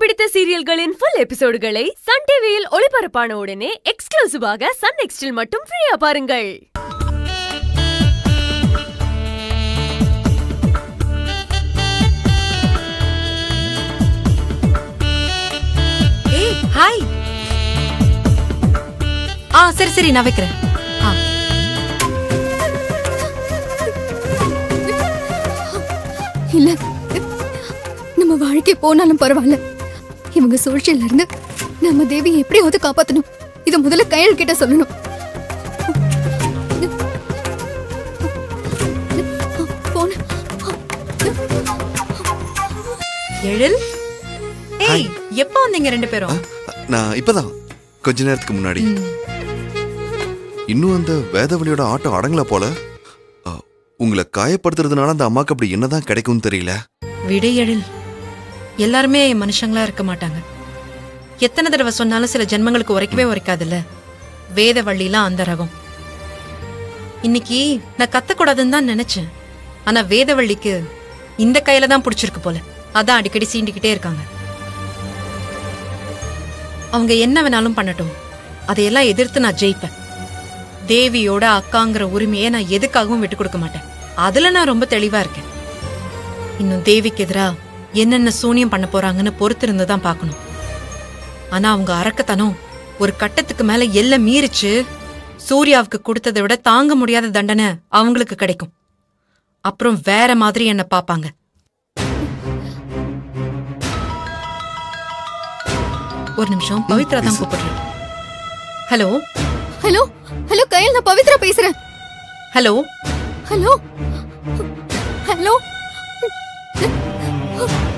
பிடித்த சீரியல்களின் full எபிசோடுகளை Sun டிவியில் ஒளிபரப்பான உடனே எக்ஸ்க்ளூசிவாக சன் நெக்ஸ்டில் மட்டும் ஃப்ரீயா பாருங்கள் ஏய் ஹாய் ஆ சரி சரி நான் வைக்கிறேன் ஆ இல்ல நம்ம வாழ்க்கை போனாலும் பரவாயில்ல இவங்க சூழ்ச்சியில இருந்து நம்ம தேவியை எப்படியாவது காப்பாத்தணும் இத முதல்ல கையல் கிட்ட சொல்லணும் போன எழில் ஏய் எப்போ வந்தீங்க ரெண்டு பேரும் நான் இப்பதான் கொஞ்ச நேரத்துக்கு முன்னாடி ம், இன்னும் அந்த வேதவழியோட ஆட்டம் அடங்கல போல அ, உங்களை காயப்படுத்துறதுனால அந்த அம்மாக்கு அப்படி என்னதான் கிடைக்கும்னு தெரியல விடு எழில் எல்லாருமே மனுஷங்களா இருக்க மாட்டாங்க எத்தனை தடவை சொன்னாலும் சில ஜென்மங்களுக்கு உரைக்கவே உரைக்காதுல்ல வேத வள்ளிலாம் அந்த ரகம் இன்னைக்கு நான் கத்தக்கூடாதுன்னு தான் நினைச்சேன் ஆனா வேதவள்ளிக்கு இந்த கையில தான் பிடிச்சிருக்கு போல அதான் அடிக்கடி சீண்டிக்கிட்டே இருக்காங்க அவங்க என்ன வேணாலும் பண்ணட்டும் அதையெல்லாம் எதிர்த்து நான் ஜெயிப்பேன் தேவியோட அக்காங்கிற உரிமையை நான் எதுக்காகவும் விட்டு கொடுக்க மாட்டேன் அதுல நான் ரொம்ப தெளிவா இருக்கேன் இன்னும் தேவிக்கு எதிரா என்னென்ன சூனியம் பண்ண போறாங்கன்னு பொறுத்திருந்து தான் பார்க்கணும் ஆனா அவங்க அரக்கத்தனம் ஒரு கட்டத்துக்கு மேல எல்லை மீறிச்சு சூர்யாவுக்கு கொடுத்ததை விட தாங்க முடியாத தண்டனை அவங்களுக்கு கிடைக்கும் அப்புறம் வேற மாதிரி என்ன பாப்பாங்க ஒரு நிமிஷம் பவித்ரா தான் கூப்பிடுறேன் ஹலோ ஹலோ ஹலோ கையல் நான் பவித்ரா பேசுறேன் ஹலோ ஹலோ ஹலோ